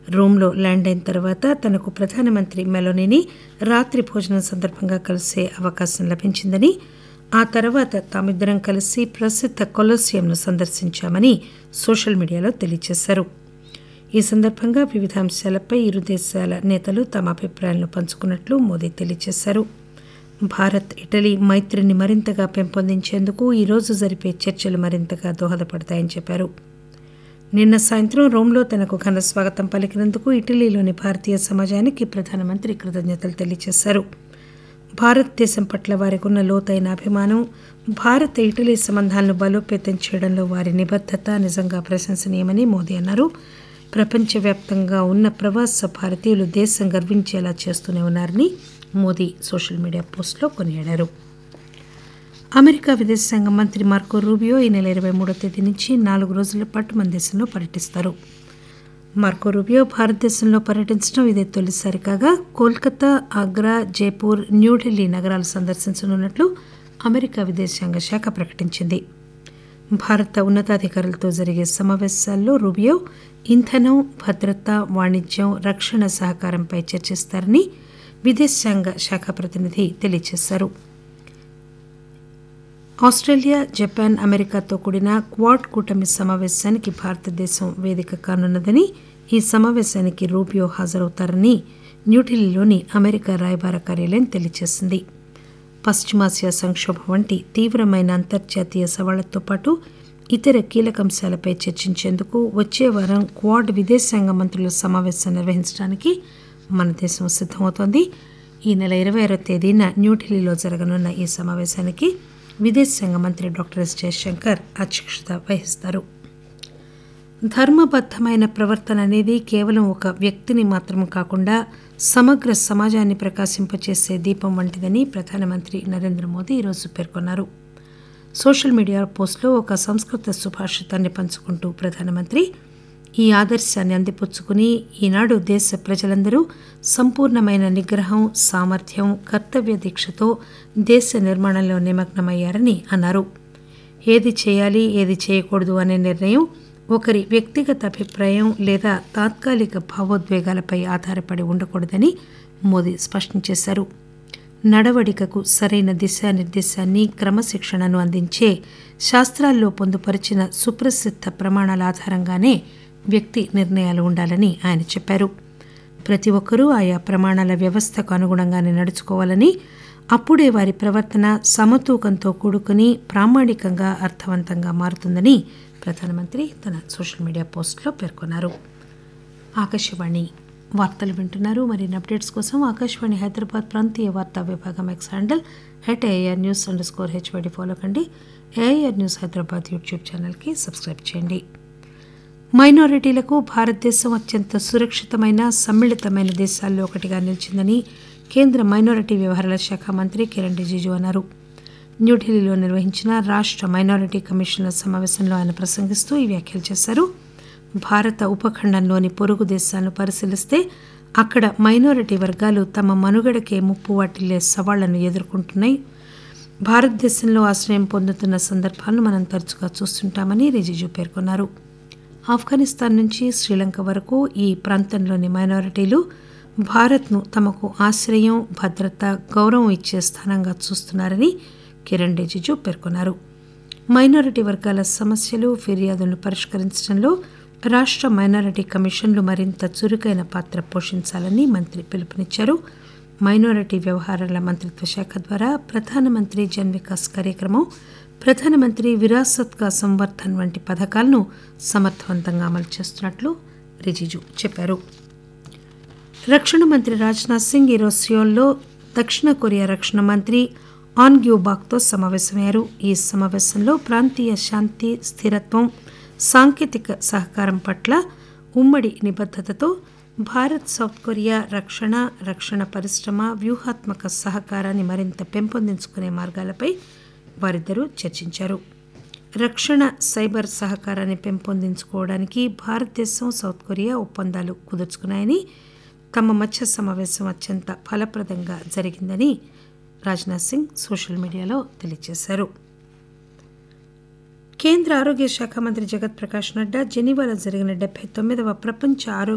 రోమ్లో land అయిన తర్వాత తనకు ప్రధానమంత్రి మెలోనీని రాత్రి భోజనం సందర్భంగా కలిసే అవకాశం లభించిందని ఆ తర్వాత తామిద్దరం కలిసి ప్రసిద్ధ కొలోసియంను సందర్శించామని సోషల్ మీడియాలో తెలియజేశారు ఈ సందర్భంగా వివిధ అంశాలపై ఇరు దేశాల నేతలు తమ అభిప్రాయాలను పంచుకున్నట్లు మోదీ తెలియజేశారు భారత్ ఇటలీ మైత్రిని మరింతగా పెంపొందించేందుకు ఈరోజు జరిపే చర్చలు మరింతగా దోహదపడతాయని చెప్పారు నిన్న సాయంత్రం రోమ్లో తనకు ఘన స్వాగతం పలికినందుకు ఇటలీలోని భారతీయ సమాజానికి ప్రధానమంత్రి కృతజ్ఞతలు తెలియజేశారు భారతదేశం పట్ల వారికి ఉన్న లోతైన అభిమానం భారత ఇటలీ సంబంధాలను బలోపేతం చేయడంలో వారి నిబద్ధత నిజంగా ప్రశంసనీయమని మోదీ అన్నారు ప్రపంచవ్యాప్తంగా ఉన్న ప్రవాస భారతీయులు దేశం గర్వించేలా చేస్తూనే ఉన్నారని మోదీ సోషల్ మీడియా పోస్టులో కొనియాడారు అమెరికా విదేశాంగ మంత్రి మార్కో రూబియో ఈ నెల ఇరవై మూడో తేదీ నుంచి నాలుగు రోజుల పాటు మన దేశంలో పర్యటిస్తారు మార్కో రూబియో భారతదేశంలో పర్యటించడం ఇదే తొలిసారి కాగా కోల్కతా ఆగ్రా జైపూర్ న్యూఢిల్లీ నగరాలు సందర్శించనున్నట్లు అమెరికా విదేశాంగ శాఖ ప్రకటించింది భారత ఉన్నతాధికారులతో జరిగే సమావేశాల్లో రూబియో ఇంధనం భద్రత వాణిజ్యం రక్షణ సహకారంపై చర్చిస్తారని విదేశాంగ శాఖ ప్రతినిధి తెలియజేశారు ఆస్ట్రేలియా జపాన్ అమెరికాతో కూడిన క్వాడ్ కూటమి సమావేశానికి భారతదేశం వేదిక కానున్నదని ఈ సమావేశానికి రూబియో హాజరవుతారని న్యూఢిల్లీలోని అమెరికా రాయబార కార్యాలయం తెలియజేసింది పశ్చిమాసియా సంక్షోభం వంటి తీవ్రమైన అంతర్జాతీయ సవాళ్లతో పాటు ఇతర కీలక అంశాలపై చర్చించేందుకు వచ్చే వారం క్వాడ్ విదేశాంగ మంత్రుల సమావేశం నిర్వహించడానికి మన దేశం సిద్దమవుతోంది ఈ నెల ఇరవై ఆరో తేదీన న్యూఢిల్లీలో జరగనున్న ఈ సమావేశానికి విదేశాంగ మంత్రి డాక్టర్ ఎస్ జయశంకర్ అధ్యక్షత వహిస్తారు ధర్మబద్దమైన ప్రవర్తన అనేది కేవలం ఒక వ్యక్తిని మాత్రం కాకుండా సమగ్ర సమాజాన్ని ప్రకాశింపచేసే దీపం వంటిదని ప్రధానమంత్రి నరేంద్ర మోదీ ఈరోజు పేర్కొన్నారు సోషల్ మీడియా పోస్టులో ఒక సంస్కృత సుభాషితాన్ని పంచుకుంటూ ప్రధానమంత్రి ఈ ఆదర్శాన్ని అందిపుచ్చుకుని ఈనాడు దేశ ప్రజలందరూ సంపూర్ణమైన నిగ్రహం సామర్థ్యం కర్తవ్య దీక్షతో దేశ నిర్మాణంలో నిమగ్నమయ్యారని అన్నారు ఏది చేయాలి ఏది చేయకూడదు అనే నిర్ణయం ఒకరి వ్యక్తిగత అభిప్రాయం లేదా తాత్కాలిక భావోద్వేగాలపై ఆధారపడి ఉండకూడదని మోదీ స్పష్టం చేశారు నడవడికకు సరైన దిశానిర్దేశాన్ని క్రమశిక్షణను అందించే శాస్త్రాల్లో పొందుపరిచిన సుప్రసిద్ధ ప్రమాణాల ఆధారంగానే వ్యక్తి నిర్ణయాలు ఉండాలని ఆయన చెప్పారు ప్రతి ఒక్కరూ ఆయా ప్రమాణాల వ్యవస్థకు అనుగుణంగానే నడుచుకోవాలని అప్పుడే వారి ప్రవర్తన సమతూకంతో కూడుకుని ప్రామాణికంగా అర్థవంతంగా మారుతుందని ప్రధానమంత్రి తన సోషల్ మీడియా పోస్టులో పేర్కొన్నారు ఆకాశవాణి వార్తలు వింటున్నారు మరిన్ని అప్డేట్స్ కోసం ఆకాశవాణి హైదరాబాద్ ప్రాంతీయ వార్తా విభాగం X handle at air news underscore HYD follow కండి ఏఆర్ న్యూస్ హైదరాబాద్ యూట్యూబ్ ఛానల్కి సబ్స్క్రైబ్ చేయండి మైనారిటీలకు భారతదేశం అత్యంత సురక్షితమైన సమ్మిళితమైన దేశాల్లో ఒకటిగా నిలిచిందని కేంద్ర మైనారిటీ వ్యవహారాల శాఖ మంత్రి కిరణ్ రిజిజు అన్నారు న్యూఢిల్లీలో నిర్వహించిన రాష్ట మైనారిటీ కమిషన్ల సమావేశంలో ఆయన ప్రసంగిస్తూ ఈ వ్యాఖ్యలు చేశారు భారత ఉపఖండంలోని పొరుగు దేశాలను పరిశీలిస్తే అక్కడ మైనారిటీ వర్గాలు తమ మనుగడకే ముప్పు వాటిల్లే సవాళ్లను ఎదుర్కొంటున్నాయి భారతదేశంలో ఆశ్రయం పొందుతున్న సందర్భాలను మనం తరచుగా చూస్తుంటామని రిజిజు పేర్కొన్నారు ఆఫ్ఘనిస్తాన్ నుంచి శ్రీలంక వరకు ఈ ప్రాంతంలోని మైనారిటీలు భారత్ను తమకు ఆశ్రయం భద్రత గౌరవం ఇచ్చే స్థానంగా చూస్తున్నారని కిరణ్ రిజిజు పేర్కొన్నారు మైనారిటీ వర్గాల సమస్యలు ఫిర్యాదులను పరిష్కరించడంలో రాష్ట మైనారిటీ కమిషన్లు మరింత చురుకైన పాత్ర పోషించాలని మంత్రి పిలుపునిచ్చారు మైనారిటీ వ్యవహారాల మంత్రిత్వ శాఖ ద్వారా ప్రధానమంత్రి జన్ వికాస్ కార్యక్రమం ప్రధానమంత్రి విరాసత్ కా సంవర్ధన్ వంటి పథకాలను సమర్థవంతంగా అమలు చేస్తున్నట్లు రిజిజు చెప్పారు రక్షణ మంత్రి రాజ్నాథ్ సింగ్ ఈరోజు సియోల్లో దక్షిణ కొరియా రక్షణ మంత్రి ఆన్ గ్యూబాక్తో సమావేశమయ్యారు ఈ సమావేశంలో ప్రాంతీయ శాంతి స్థిరత్వం సాంకేతిక సహకారం పట్ల ఉమ్మడి నిబద్ధతతో భారత్ సౌత్ కొరియా రక్షణ రక్షణ పరిశ్రమ వ్యూహాత్మక సహకారాన్ని మరింత పెంపొందించుకునే మార్గాలపై వారిద్దరూ చర్చించారు రక్షణ సైబర్ సహకారాన్ని పెంపొందించుకోవడానికి భారతదేశం సౌత్ కొరియా ఒప్పందాలు కుదుర్చుకున్నాయని తమ మధ్య సమావేశం అత్యంత ఫలప్రదంగా జరిగిందని రాజ్నాథ్ సింగ్ సోషల్ మీడియాలో తెలియజేశారు కేంద్ర ఆరోగ్య శాఖ మంత్రి జగత్ ప్రకాష్ నడ్డా జెనీవాలో జరిగిన డెబ్బై తొమ్మిదవ ప్రపంచ ఆరోగ్య